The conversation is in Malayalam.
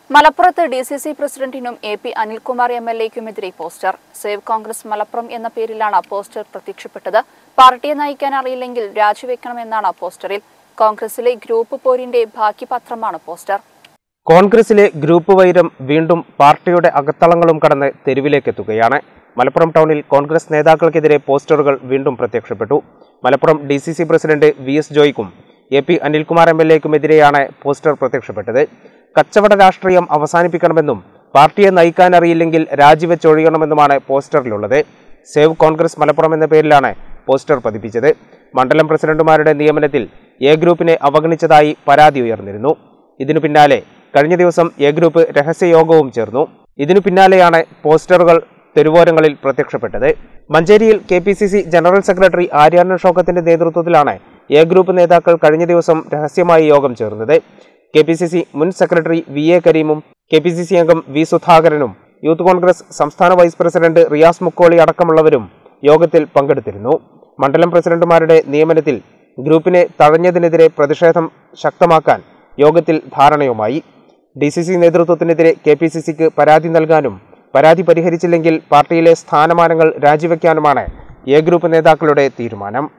മലപ്പുറത്ത് ഡി സി സി പ്രസിഡന്റിനും A P Anilkumar M L എക്കുമെതിരെ പോസ്റ്റർ സേവ് കോൺഗ്രസ് മലപ്പുറം എന്ന പേരിലാണ് പോസ്റ്റർ പ്രത്യക്ഷപ്പെട്ടത് പാർട്ടിയെ നയിക്കാൻ അറിയില്ലെങ്കിൽ രാജിവെക്കണമെന്നാണ് പോസ്റ്ററിൽ കോൺഗ്രസിലെ ഗ്രൂപ്പ് പോരിന്റെ ബാക്കി പത്രമാണ് പോസ്റ്റർ കോൺഗ്രസിലെ ഗ്രൂപ്പ് വൈരം വീണ്ടും പാർട്ടിയുടെ അകത്തളങ്ങളും കടന്ന് തെരുവിലേക്കെത്തുകയാണ് മലപ്പുറം ടൗണിൽ കോൺഗ്രസ് നേതാക്കൾക്കെതിരെ പോസ്റ്ററുകൾ വീണ്ടും പ്രത്യക്ഷപ്പെട്ടു Malappuram D C C president V S ജോയ്ക്കും A P Anilkumar M L എക്കുമെതിരെയാണ് പോസ്റ്റർ പ്രത്യക്ഷപ്പെട്ടത് കച്ചവട രാഷ്ട്രീയം അവസാനിപ്പിക്കണമെന്നും പാർട്ടിയെ നയിക്കാൻ അറിയില്ലെങ്കിൽ രാജിവെച്ചൊഴിയണമെന്നുമാണ് പോസ്റ്ററിലുള്ളത് സേവ് കോൺഗ്രസ് മലപ്പുറം എന്ന പേരിലാണ് പോസ്റ്റർ പതിപ്പിച്ചത് മണ്ഡലം പ്രസിഡന്റുമാരുടെ നിയമനത്തിൽ എ ഗ്രൂപ്പിനെ അവഗണിച്ചതായി പരാതി ഉയർന്നിരുന്നു ഇതിനു പിന്നാലെ കഴിഞ്ഞ ദിവസം എ ഗ്രൂപ്പ് രഹസ്യയോഗവും ചേർന്നു ഇതിനു പിന്നാലെയാണ് പോസ്റ്ററുകൾ തെരുവോരങ്ങളിൽ പ്രത്യക്ഷപ്പെട്ടത് മഞ്ചേരിയിൽ K P C C general secretary Aryadan ഷോക്കത്തിന്റെ നേതൃത്വത്തിലാണ് എ ഗ്രൂപ്പ് നേതാക്കൾ കഴിഞ്ഞ ദിവസം രഹസ്യമായി യോഗം ചേർന്നത് കെ പി സി സി മുൻ സെക്രട്ടറി വി എ കരീമും കെ പി സി സി അംഗം വി സുധാകരനും യൂത്ത് കോൺഗ്രസ് സംസ്ഥാന വൈസ് പ്രസിഡന്റ് റിയാസ് മുക്കോളി അടക്കമുള്ളവരും യോഗത്തിൽ പങ്കെടുത്തിരുന്നു മണ്ഡലം പ്രസിഡന്റുമാരുടെ നിയമനത്തിൽ ഗ്രൂപ്പിനെ തഴഞ്ഞതിനെതിരെ പ്രതിഷേധം ശക്തമാക്കാൻ യോഗത്തിൽ ധാരണയുമായി ഡി സി സി നേതൃത്വത്തിനെതിരെ കെ പി സി സിക്ക് പരാതി നൽകാനും പരാതി പരിഹരിച്ചില്ലെങ്കിൽ പാർട്ടിയിലെ സ്ഥാനമാനങ്ങൾ രാജിവെക്കാനുമാണ് എ ഗ്രൂപ്പ് നേതാക്കളുടെ തീരുമാനം